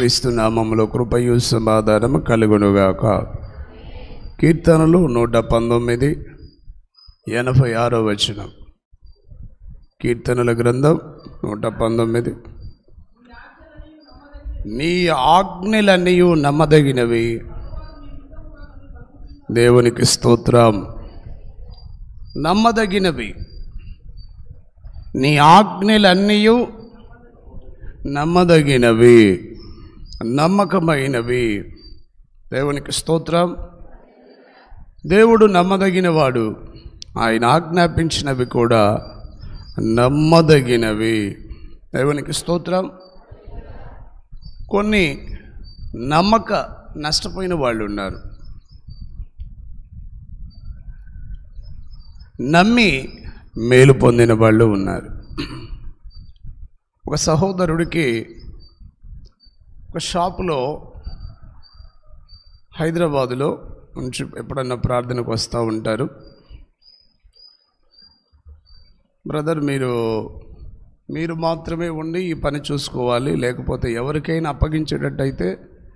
యేసుక్రీస్తు నామములో కృపయు సమాధానము కలుగునుగాక కీర్తనలు నూట పంతొమ్మిది ఎనభై ఆరో వచనం కీర్తనల గ్రంథం నూట పంతొమ్మిది నీ ఆజ్ఞలన్నీ నమ్మదగినవి దేవునికి స్తోత్రం నమ్మదగినవి నీ ఆజ్ఞలన్నీ నమ్మదగినవి నమ్మకమైనవి దేవునికి స్తోత్రం దేవుడు నమ్మదగినవాడు ఆయన ఆజ్ఞాపించినవి కూడా నమ్మదగినవి దేవునికి స్తోత్రం కొన్ని నమ్మక నష్టపోయిన వాళ్ళు ఉన్నారు నమ్మి మేలు పొందిన వాళ్ళు ఉన్నారు ఒక సహోదరుడికి ఒక షాపులో హైదరాబాదులో నుంచి ఎప్పుడన్నా ప్రార్థనకు వస్తూ ఉంటారు బ్రదర్ మీరు మీరు మాత్రమే ఉండి ఈ పని చూసుకోవాలి లేకపోతే ఎవరికైనా అప్పగించేటట్టయితే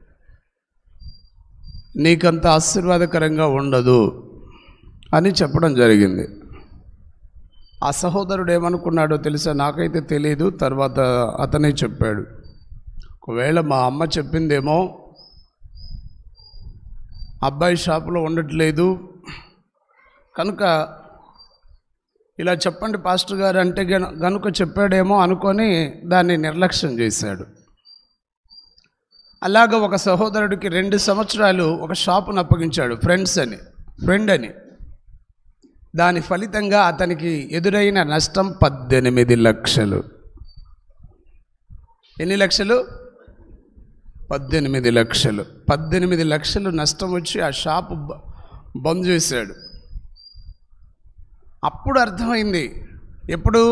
నీకంత ఆశీర్వాదకరంగా ఉండదు అని చెప్పడం జరిగింది ఆ సహోదరుడు ఏమనుకున్నాడో తెలుసా నాకైతే తెలియదు తర్వాత అతనే చెప్పాడు ఒకవేళ మా అమ్మ చెప్పిందేమో అబ్బాయి షాపులో ఉండట్లేదు కనుక ఇలా చెప్పండి పాస్టర్ గారు అంటే గన- గనుక చెప్పాడేమో అనుకొని దాన్ని నిర్లక్ష్యం చేశాడు అలాగ ఒక సహోదరుడికి రెండు సంవత్సరాలు ఒక షాపును అప్పగించాడు ఫ్రెండ్స్ అని ఫ్రెండ్ అని దాని ఫలితంగా అతనికి ఎదురైన నష్టం పద్దెనిమిది లక్షలు ఎన్ని లక్షలు పద్దెనిమిది లక్షలు పద్దెనిమిది లక్షలు నష్టం వచ్చి ఆ షాపు బ- బంద్ చేశాడు అప్పుడు అర్థమైంది ఎప్పుడు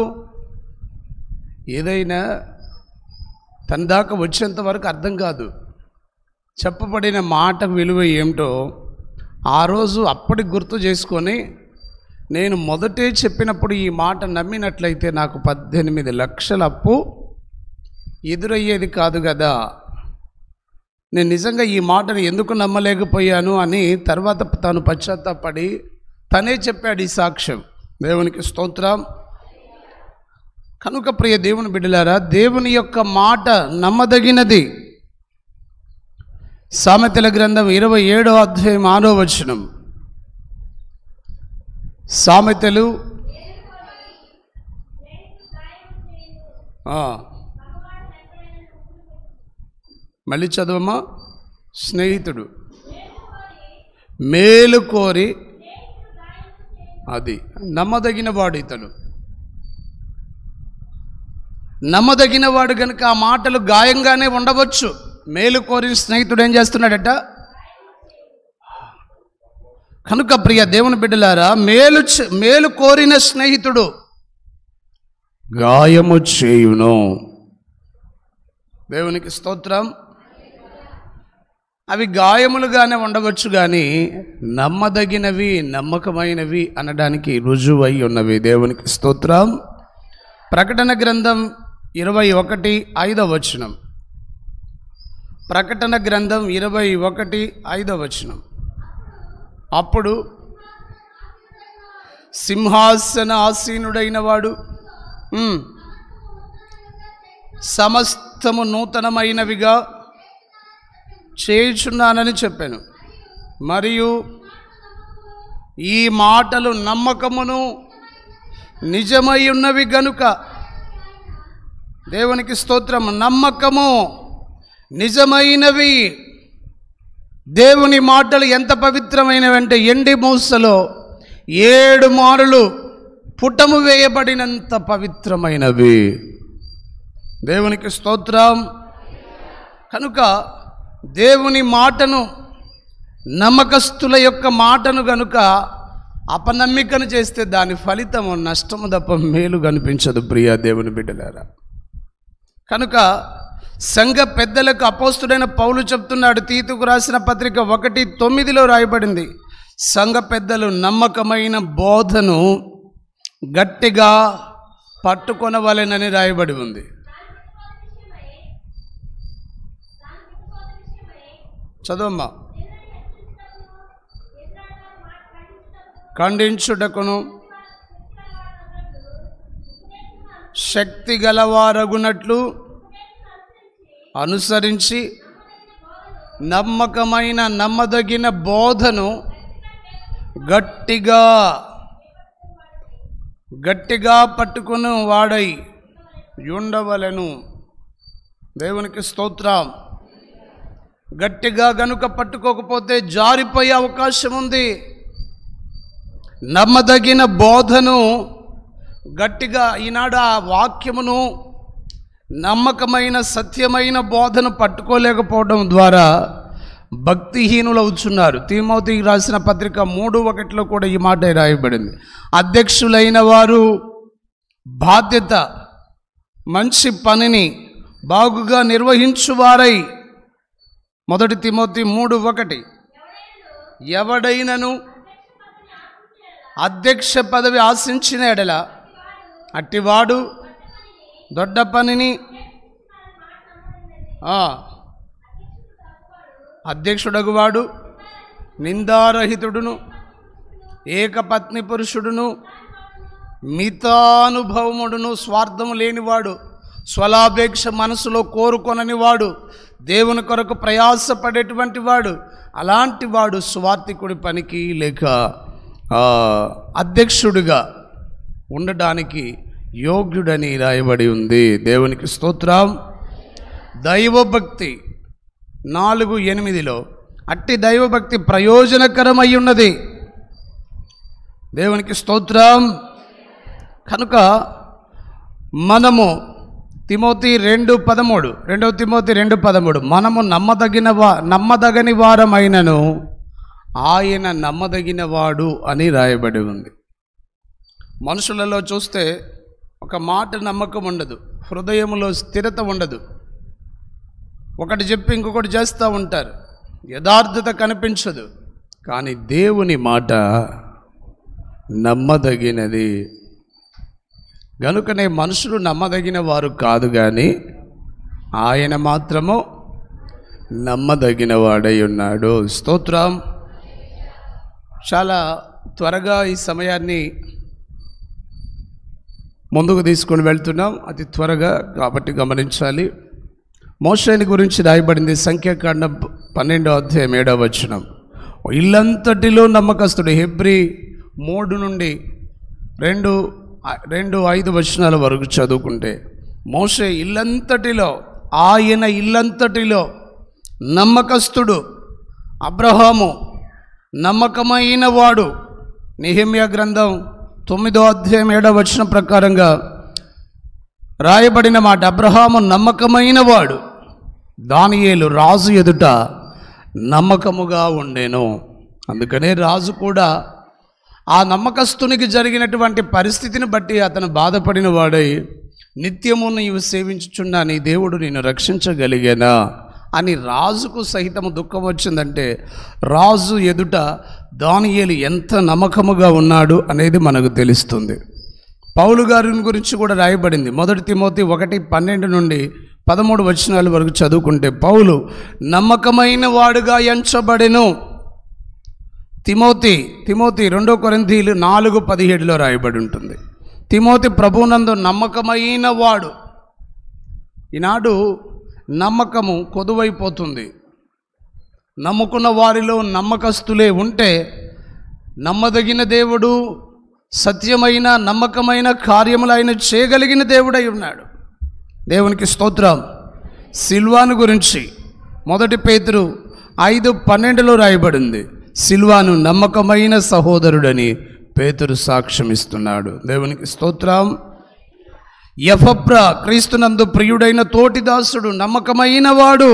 ఏదైనా తన దాకా వచ్చేంత వరకు అర్థం కాదు చెప్పబడిన మాట విలువ ఏమిటో ఆ రోజు అప్పటి గుర్తు చేసుకొని నేను మొదటే చెప్పినప్పుడు ఈ మాట నమ్మినట్లయితే నాకు పద్దెనిమిది లక్షల అప్పు ఎదురయ్యేది కాదు కదా నేను నిజంగా ఈ మాటను ఎందుకు నమ్మలేకపోయాను అని తర్వాత తాను పశ్చాత్తాపడి తనే చెప్పాడు ఈ సాక్ష్యం దేవునికి స్తోత్రం కనుక ప్రియ దేవుని బిడ్డలారా దేవుని యొక్క మాట నమ్మదగినది సామెతల గ్రంథం ఇరవై ఏడో అధ్యాయం ఆరో వచనం సామెతలు ఆ. మళ్ళీ చదవమ్మా స్నేహితుడు మేలు కోరి అది నమ్మదగిన వాడు ఇతడు నమ్మదగిన వాడు కనుక ఆ మాటలు గాయంగానే ఉండవచ్చు మేలు కోరి స్నేహితుడు ఏం చేస్తున్నాడట కనుక ప్రియ దేవుని బిడ్డలారా మేలు చే- మేలు కోరిన స్నేహితుడు గాయము చేయును దేవునికి స్తోత్రం అవి గాయములుగానే ఉండవచ్చు కానీ నమ్మదగినవి నమ్మకమైనవి అనడానికి రుజువై ఉన్నవి దేవునికి స్తోత్రం ప్రకటన గ్రంథం ఇరవై ఒకటి ఐదవ వచనం ప్రకటన గ్రంథం ఇరవై ఒకటి ఐదవ వచనం అప్పుడు సింహాసన ఆసీనుడైన వాడు ఉమ్, సమస్తము నూతనమైనవిగా చేయుచున్నానని చెప్పాను మరియు ఈ మాటలు నమ్మకమును నిజమై ఉన్నవి గనుక దేవునికి స్తోత్రం నమ్మకము నిజమైనవి దేవుని మాటలు ఎంత పవిత్రమైనవి అంటే ఎండి మూసలో ఏడు మారులు పుటము వేయబడినంత పవిత్రమైనవి దేవునికి స్తోత్రం కనుక దేవుని మాటను నమ్మకస్తుల యొక్క మాటను గనుక అపనమ్మికను చేస్తే దాని ఫలితము నష్టము తప్ప మేలు కనిపించదు ప్రియా దేవుని బిడ్డలారా కనుక సంఘ పెద్దలకు అపోస్తుడైన పౌలు చెప్తున్నాడు తీతుకు రాసిన పత్రిక ఒకటి తొమ్మిదిలో రాయబడింది సంఘ పెద్దలు నమ్మకమైన బోధను గట్టిగా పట్టుకొనవలెనని రాయబడి ఉంది చదవమ్మా ఖండించుటకును శక్తి గలవారగునట్లు అనుసరించి నమ్మకమైన నమ్మదగిన బోధను గట్టిగా గట్టిగా పట్టుకుని వాడై ఉండవలెను దేవునికి స్తోత్రం గట్టిగా గనుక పట్టుకోకపోతే జారిపోయే అవకాశం ఉంది నమ్మదగిన బోధను గట్టిగా ఈనాడు ఆ వాక్యమును నమ్మకమైన సత్యమైన బోధను పట్టుకోలేకపోవడం ద్వారా భక్తిహీనులు అవుతున్నారు తిమోతికి రాసిన పత్రిక మూడు ఒకటిలో కూడా ఈ మాట రాయబడింది అధ్యక్షులైన వారు బాధ్యత మంచి పనిని బాగుగా నిర్వహించువారై మొదటి తిమోతి మూడు ఒకటి ఎవడైనను అధ్యక్ష పదవి ఆశించిన ఎడల అట్టివాడు దొడ్డ పనిని ఆ, అధ్యక్షుడగువాడు నిందారహితుడును ఏకపత్ని పురుషుడును మితానుభవముడును స్వార్థము లేనివాడు స్వలాపేక్ష మనసులో కోరుకొనని వాడు దేవుని కొరకు ప్రయాసపడేటువంటి వాడు అలాంటి వాడు స్వార్థికుడి పనికి లేక ఆ, అధ్యక్షుడిగా ఉండడానికి యోగ్యుడని రాయబడి ఉంది దేవునికి స్తోత్రం దైవభక్తి నాలుగు ఎనిమిదిలో అట్టి దైవభక్తి ప్రయోజనకరమై ఉన్నది దేవునికి స్తోత్రం కనుక మనము తిమోతి రెండు పదమూడు రెండవ తిమోతి రెండు పదమూడు మనము నమ్మదగిన వా నమ్మదగని వారమైనను ఆయన నమ్మదగిన వాడు అని రాయబడి ఉంది మనుషులలో చూస్తే ఒక మాట నమ్మకం ఉండదు హృదయంలో స్థిరత ఉండదు ఒకటి చెప్పి ఇంకొకటి చేస్తూ ఉంటారు యథార్థత కనిపించదు కానీ దేవుని మాట నమ్మదగినది గనుకనే మనుషులు నమ్మదగిన వారు కాదు కానీ ఆయన మాత్రము నమ్మదగిన వాడై ఉన్నాడు స్తోత్రం చాలా త్వరగా ఈ సమయాన్ని ముందుకు తీసుకొని వెళ్తున్నాం అతి త్వరగా కాబట్టి గమనించాలి మోషేని గురించి రాయబడింది సంఖ్యాకాండ పన్నెండో అధ్యాయం ఏడవ వచనం ఇల్లంతటిలో నమ్మకస్తుడు హెబ్రి మూడు నుండి రెండు రెండు ఐదు వచనాల వరకు చదువుకుంటే మోషే ఇల్లంతటిలో ఆయన ఇల్లంతటిలో నమ్మకస్తుడు అబ్రహాము నమ్మకమైన వాడు నిహిమ్య గ్రంథం తొమ్మిదో అధ్యాయం ఏడవ వచనం ప్రకారంగా రాయబడిన మాట అబ్రహాము నమ్మకమైన వాడు దానియేలు రాజు ఎదుట నమ్మకముగా ఉండేను అందుకనే రాజు కూడా ఆ నమ్మకస్తునికి జరిగినటువంటి పరిస్థితిని బట్టి అతను బాధపడిన వాడై నిత్యము నీవు సేవించుచున్నా నీ దేవుడు నిన్ను రక్షించగలిగానా అని రాజుకు సహితము దుఃఖం వచ్చిందంటే రాజు ఎదుట దానియేలు ఎంత నమ్మకముగా ఉన్నాడు అనేది మనకు తెలుస్తుంది పౌలు గారిని గురించి కూడా రాయబడింది మొదటి తిమోతి ఒకటి పన్నెండు నుండి పదమూడు వచనాల వరకు చదువుకుంటే పౌలు నమ్మకమైన వాడుగా ఎంచబడెను తిమోతి తిమోతి రెండో కొరింథీలు నాలుగు పదిహేడులో రాయబడి ఉంటుంది తిమోతి ప్రభునందు నమ్మకమైన వాడు ఈనాడు నమ్మకము కొదువైపోతుంది నమ్ముకున్న వారిలో నమ్మకస్తులే ఉంటే నమ్మదగిన దేవుడు సత్యమైన నమ్మకమైన కార్యములు ఆయన చేయగలిగిన దేవుడై ఉన్నాడు దేవునికి స్తోత్రం సిల్వాను గురించి మొదటి పేతురు ఐదు పన్నెండులో రాయబడింది సిల్వాను నమ్మకమైన సహోదరుడని పేతురు సాక్ష్యం ఇస్తున్నాడు దేవునికి స్తోత్రం యఫప్ర క్రీస్తునందు ప్రియుడైన తోటిదాసుడు నమ్మకమైన వాడు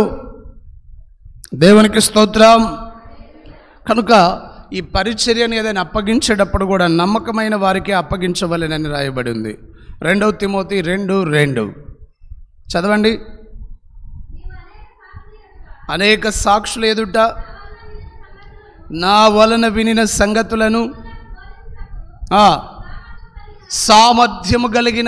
దేవునికి స్తోత్రం కనుక ఈ పరిచర్యను ఏదైనా అప్పగించేటప్పుడు కూడా నమ్మకమైన వారికి అప్పగించవలెనని రాయబడి ఉంది రెండవ తిమోతి రెండు రెండు చదవండి అనేక సాక్షులు ఎదుట నా వలన వినిన సంగతులను ఆ, సామర్థ్యము కలిగిన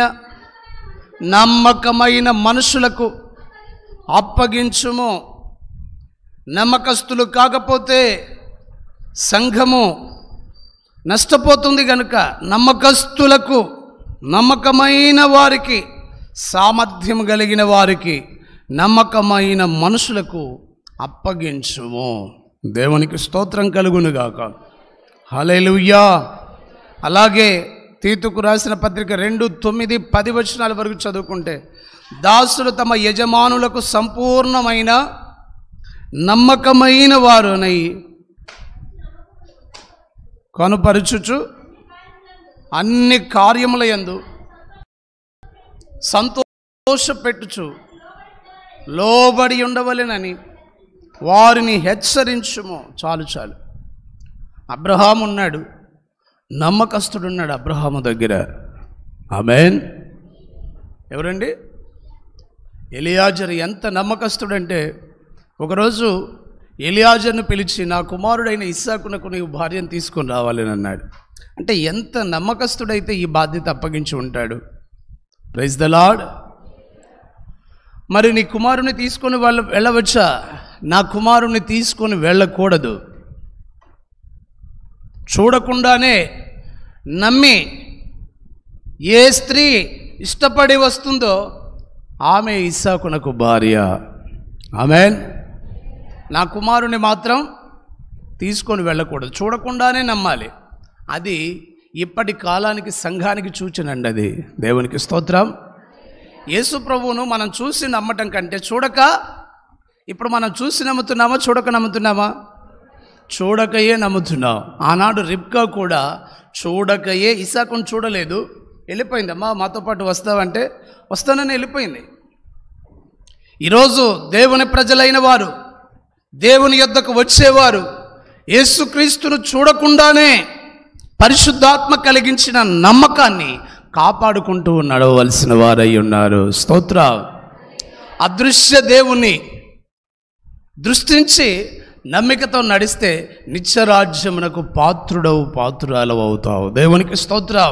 నమ్మకమైన మనుషులకు అప్పగించుము నమ్మకస్తులు కాకపోతే సంఘము నష్టపోతుంది కనుక నమ్మకస్తులకు నమ్మకమైన వారికి సామర్థ్యం కలిగిన వారికి నమ్మకమైన మనుషులకు అప్పగించుము దేవునికి స్తోత్రం కలుగునుగాక హల్లెలూయా అలాగే తీతుకు రాసిన పత్రిక రెండు తొమ్మిది పది వచనాల వరకు చదువుకుంటే దాసులు తమ యజమానులకు సంపూర్ణమైన నమ్మకమైన వారునై కనుపరుచుచు అన్ని కార్యముల యందు సంతోషపెట్టుచు లోబడి ఉండవలెనని వారిని హెచ్చరించుము చాలు చాలు అబ్రహాం ఉన్నాడు నమ్మకస్తుడున్నాడు అబ్రహాము దగ్గర ఆమెన్ ఎవరండి ఎలియాజర్ ఎంత నమ్మకస్తుడంటే ఒకరోజు ఎలియాజర్ను పిలిచి నా కుమారుడైన ఇస్సాకునకు నీవు భార్యను తీసుకొని రావాలని అన్నాడు అంటే ఎంత నమ్మకస్తుడైతే ఈ బాధ్యత అప్పగించి ఉంటాడు ప్రైజ్ ద లాడ్ మరి నీ కుమారుని తీసుకొని వాళ్ళ వెళ్ళవచ్చా నా కుమారుని తీసుకొని వెళ్ళకూడదు చూడకుండానే నమ్మి ఏ స్త్రీ ఇష్టపడి వస్తుందో ఆమె ఇస్సాకునకు భార్య ఆమెన్ నా కుమారుని మాత్రం తీసుకొని వెళ్ళకూడదు చూడకుండానే నమ్మాలి అది ఇప్పటి కాలానికి సంఘానికి సూచనండి అది దేవునికి స్తోత్రం యేసు ప్రభువును మనం చూసి నమ్మటం కంటే చూడక ఇప్పుడు మనం చూసి నమ్ముతున్నామా చూడక నమ్ముతున్నామా చూడకయే నమ్ముతున్నాం ఆనాడు రిబ్కా కూడా చూడకయే ఇసాకును చూడలేదు వెళ్ళిపోయింది అమ్మా మాతో పాటు వస్తావంటే వస్తానని వెళ్ళిపోయింది ఈరోజు దేవుని ప్రజలైన వారు దేవుని యొద్దకు వచ్చేవారు యేసుక్రీస్తును చూడకుండానే పరిశుద్ధాత్మ కలిగించిన నమ్మకాన్ని కాపాడుకుంటూ నడవలసిన వారై ఉన్నారు స్తోత్ర అదృశ్య దేవుని దృష్టించి నమ్మికతో నడిస్తే నిత్యరాజ్యమునకు పాత్రుడవు పాత్రురాలు అవుతావు దేవునికి స్తోత్రం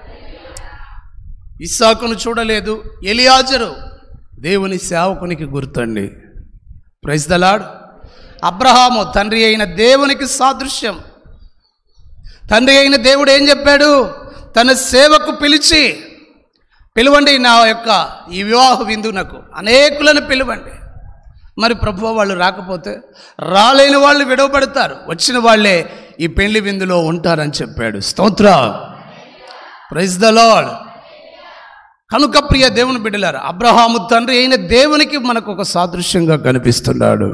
ఇస్సాకును చూడలేదు ఎలియాజరు దేవుని సేవకునికి గుర్తండి ప్రైజ్ దలాడ్ అబ్రహాము తండ్రి అయిన దేవునికి సాదృశ్యం తండ్రి అయిన దేవుడు ఏం చెప్పాడు తన సేవకు పిలిచి పిలువండి నా యొక్క ఈ వివాహ విందునకు అనేకులను పిలువండి మరి ప్రభు వాళ్ళు రాకపోతే రాలేని వాళ్ళు విడవబడతారు వచ్చిన వాళ్ళే ఈ పెళ్లి విందులో ఉంటారని చెప్పాడు స్తోత్ర ప్రైజ్ ద లాడ్ కనుక ప్రియ దేవుని బిడ్డలారు అబ్రహాము తండ్రి అయిన దేవునికి మనకు ఒక సాదృశ్యంగా కనిపిస్తున్నాడు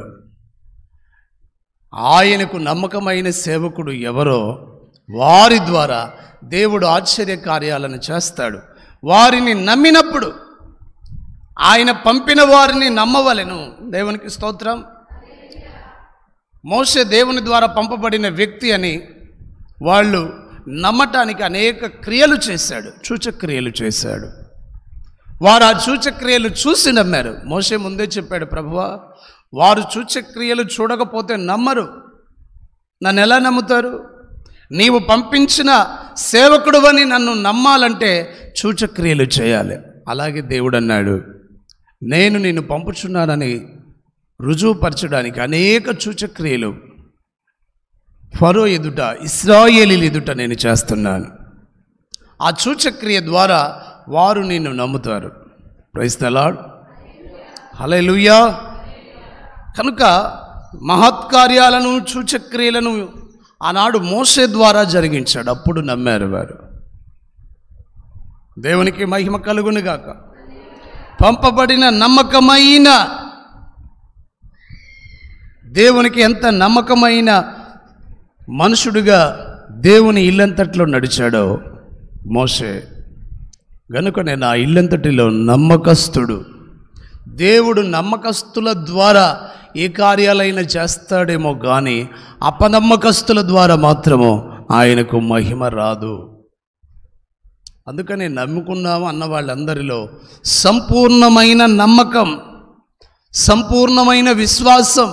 ఆయనకు నమ్మకమైన సేవకుడు ఎవరో వారి ద్వారా దేవుడు ఆశ్చర్య కార్యాలను చేస్తాడు వారిని నమ్మినప్పుడు ఆయన పంపిన వారిని నమ్మవలెను దేవునికి స్తోత్రం మోసే దేవుని ద్వారా పంపబడిన వ్యక్తి అని వాళ్ళు నమ్మటానికి అనేక క్రియలు చేశాడు సూచక్రియలు చేశాడు వారు ఆ సూచక్రియలు చూసి నమ్మారు మోసే ముందే చెప్పాడు ప్రభువా వారు సూచక్రియలు చూడకపోతే నమ్మరు నన్ను ఎలా నమ్ముతారు నీవు పంపించిన సేవకుడువని నన్ను నమ్మాలంటే సూచక్రియలు చేయాలి అలాగే దేవుడు అన్నాడు నేను నిన్ను పంపుచున్నానని రుజువుపరచడానికి అనేక సూచక్రియలు ఫరో ఎదుట ఇస్రాయేలీల ఎదుట నేను చేస్తున్నాను ఆ సూచక్రియ ద్వారా వారు నిన్ను నమ్ముతారు ప్రైస్ ద లాడ్ హలే కనుక మహత్కార్యాలను సూచక్రియలను ఆనాడు మోసే ద్వారా జరిగించాడు అప్పుడు నమ్మారు వారు దేవునికి మహిమ కలుగునుగాక పంపబడిన నమ్మకమైన దేవునికి ఎంత నమ్మకమైన మనుషుడిగా దేవుని ఇల్లంతట్లో నడిచాడో మోసే గనుక నేను ఆ ఇల్లంతటిలో నమ్మకస్తుడు దేవుడు నమ్మకస్తుల ద్వారా ఏ కార్యాలైనా చేస్తాడేమో కానీ అపనమ్మకస్తుల ద్వారా మాత్రము ఆయనకు మహిమ రాదు అందుకని నమ్ముకున్నాము అన్న వాళ్ళందరిలో సంపూర్ణమైన నమ్మకం సంపూర్ణమైన విశ్వాసం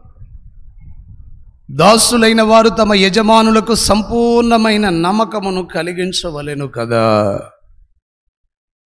దాసులైన వారు తమ యజమానులకు సంపూర్ణమైన నమ్మకమును కలిగించవలెను కదా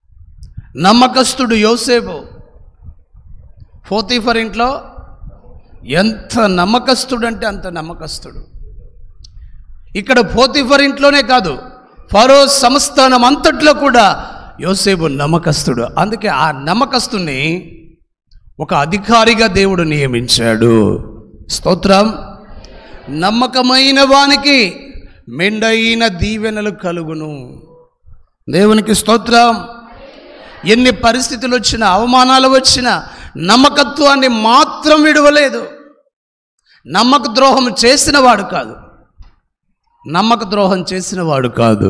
నమ్మకస్తుడు యోసేపు ఫోతీఫర్ ఇంట్లో ఎంత నమ్మకస్తుడంటే అంత నమ్మకస్తుడు ఇక్కడ పోతిఫర్ ఇంట్లోనే కాదు ఫరో సంస్థానం అంతట్లో కూడా యోసేపు నమ్మకస్తుడు అందుకే ఆ నమ్మకస్తుని ఒక అధికారిగా దేవుడు నియమించాడు స్తోత్రం నమ్మకమైన వానికి మెండైన దీవెనలు కలుగును దేవునికి స్తోత్రం ఎన్ని పరిస్థితులు వచ్చినా అవమానాలు వచ్చినా నమ్మకత్వాన్ని మాత్రం విడవలేదు నమ్మక ద్రోహం చేసిన వాడు కాదు నమ్మక ద్రోహం చేసిన వాడు కాదు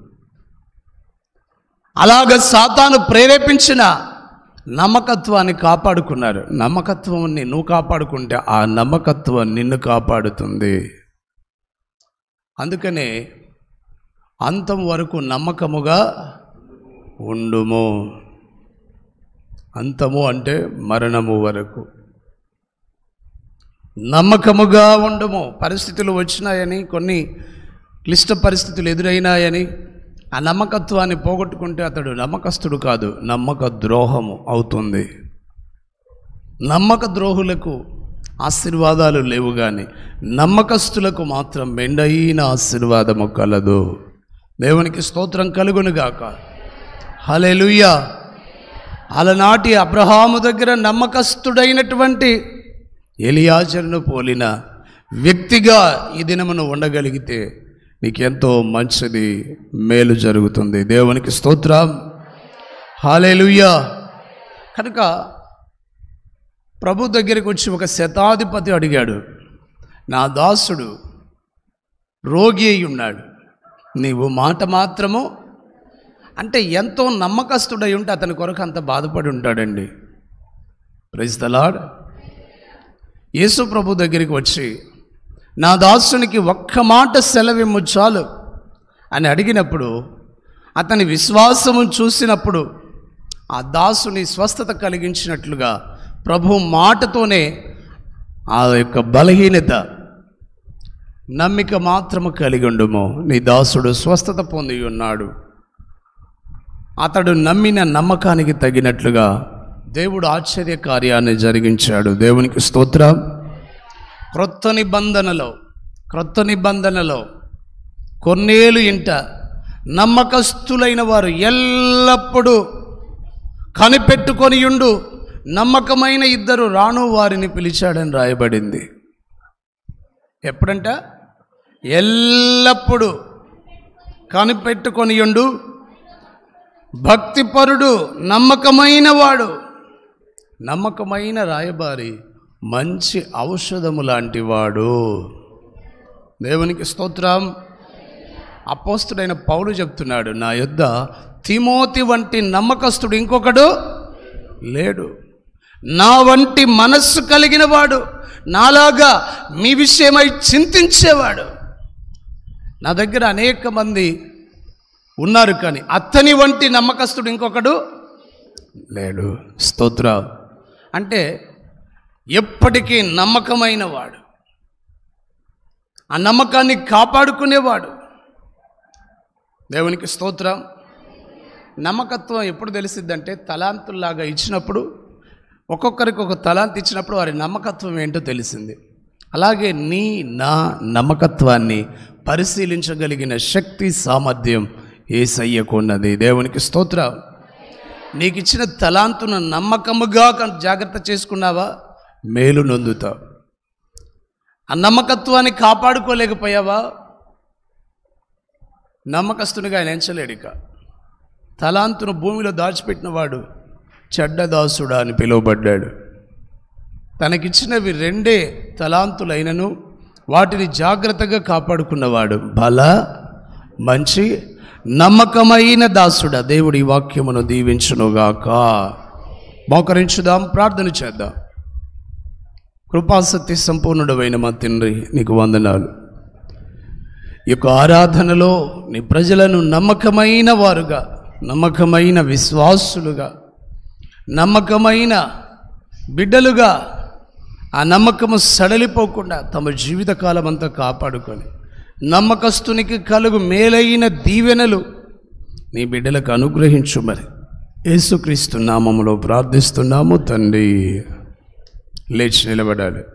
అలాగ సాతాను ప్రేరేపించిన నమ్మకత్వాన్ని కాపాడుకున్నారు నమ్మకత్వాన్ని నువ్వు కాపాడుకుంటే ఆ నమ్మకత్వం నిన్ను కాపాడుతుంది అందుకనే అంతం వరకు నమ్మకముగా ఉండుము అంతము అంటే మరణము వరకు నమ్మకముగా ఉండుము పరిస్థితులు వచ్చినాయని కొన్ని క్లిష్ట పరిస్థితులు ఎదురైనాయని ఆ నమ్మకత్వాన్ని పోగొట్టుకుంటే అతడు నమ్మకస్తుడు కాదు నమ్మక ద్రోహము అవుతుంది నమ్మక ద్రోహులకు ఆశీర్వాదాలు లేవు కానీ నమ్మకస్తులకు మాత్రం మెండైన ఆశీర్వాదము కలదు దేవునికి స్తోత్రం కలుగునుగాక హలెలుయ్యా అలనాటి అబ్రహాము దగ్గర నమ్మకస్తుడైనటువంటి ఎలియాజరును పోలిన వ్యక్తిగా ఈ దినమును ఉండగలిగితే నీకెంతో మంచిది మేలు జరుగుతుంది దేవునికి స్తోత్రం హాలేలుయ్యా కనుక ప్రభు దగ్గరికి వచ్చి ఒక శతాధిపతి అడిగాడు నా దాసుడు రోగి అయి ఉన్నాడు నీవు మాట మాత్రము అంటే ఎంతో నమ్మకస్తుడై ఉంటే అతని కొరకు అంత బాధపడి ఉంటాడండి ప్రైజ్ ద లార్డ్ యేసు ప్రభు దగ్గరికి వచ్చి నా దాసునికి ఒక్క మాట సెలవిమ్ము చాలు అని అడిగినప్పుడు అతని విశ్వాసము చూసినప్పుడు ఆ దాసుని స్వస్థత కలిగించినట్లుగా ప్రభు మాటతోనే ఆ యొక్క బలహీనత నమ్మిక మాత్రము కలిగి ఉండుము నీ దాసుడు స్వస్థత పొంది ఉన్నాడు అతడు నమ్మిన నమ్మకానికి తగినట్లుగా దేవుడు ఆశ్చర్య కార్యాన్ని జరిగించాడు దేవునికి స్తోత్రం క్రొత్త నిబంధనలో క్రొత్త నిబంధనలో కొన్నేలు ఇంట నమ్మకస్తులైన వారు ఎల్లప్పుడూ కనిపెట్టుకొని ఉండు నమ్మకమైన ఇద్దరు రాను వారిని పిలిచాడని రాయబడింది ఎప్పుడంట ఎల్లప్పుడూ కనిపెట్టుకొని ఉండు భక్తిపరుడు నమ్మకమైన వాడు నమ్మకమైన రాయబారి మంచి ఔషధము లాంటి వాడు దేవునికి స్తోత్రం అపోస్తుడైన పౌలు చెప్తున్నాడు నా యొద్ద తిమోతి వంటి నమ్మకస్తుడు ఇంకొకడు లేడు నా వంటి మనస్సు కలిగిన వాడు నాలాగా మీ విషయమై చింతించేవాడు నా దగ్గర అనేక మంది ఉన్నారు కానీ అతని వంటి నమ్మకస్తుడు ఇంకొకడు లేడు స్తోత్ర అంటే ఎప్పటికీ నమ్మకమైన వాడు ఆ నమ్మకాన్ని కాపాడుకునేవాడు దేవునికి స్తోత్రం నమ్మకత్వం ఎప్పుడు తెలిసిద్దంటే తలాంతుల్లాగా ఇచ్చినప్పుడు ఒక్కొక్కరికి ఒక తలాంతి ఇచ్చినప్పుడు వారి నమ్మకత్వం ఏంటో తెలిసింది అలాగే నీ నా నమ్మకత్వాన్ని పరిశీలించగలిగిన శక్తి సామర్థ్యం ఏసయ్యకు ఉన్నది దేవునికి స్తోత్రం నీకు ఇచ్చిన తలాంతును నమ్మకముగా కన్- జాగ్రత్త చేసుకున్నావా మేలు నొందుతావు ఆ నమ్మకత్వాన్ని కాపాడుకోలేకపోయావా నమ్మకస్తునిగా ఆయన ఎంచలేడు ఇక తలాంతును భూమిలో దాచిపెట్టిన వాడు చెడ్డదాసుడా అని పిలువబడ్డాడు తనకిచ్చినవి రెండే తలాంతులైనను వాటిని జాగ్రత్తగా కాపాడుకున్నవాడు బల మంచి నమ్మకమైన దాసుడా దేవుడి ఈ వాక్యమును దీవించునుగాక మోకరించుదాం ప్రార్థన చేద్దాం కృపాసక్తి సంపూర్ణుడమైన మా తండ్రి నీకు వందనాలు ఈ యొక్క ఆరాధనలో నీ ప్రజలను నమ్మకమైన వారుగా నమ్మకమైన విశ్వాసులుగా నమ్మకమైన బిడ్డలుగా ఆ నమ్మకము సడలిపోకుండా తమ జీవితకాలం అంతా కాపాడుకొని నమ్మకస్తునికి కలుగు మేలైన దీవెనలు నీ బిడ్డలకు అనుగ్రహించు మరి యేసుక్రీస్తు నామములో ప్రార్థిస్తున్నాము తండ్రి లేచి నిలబడాలి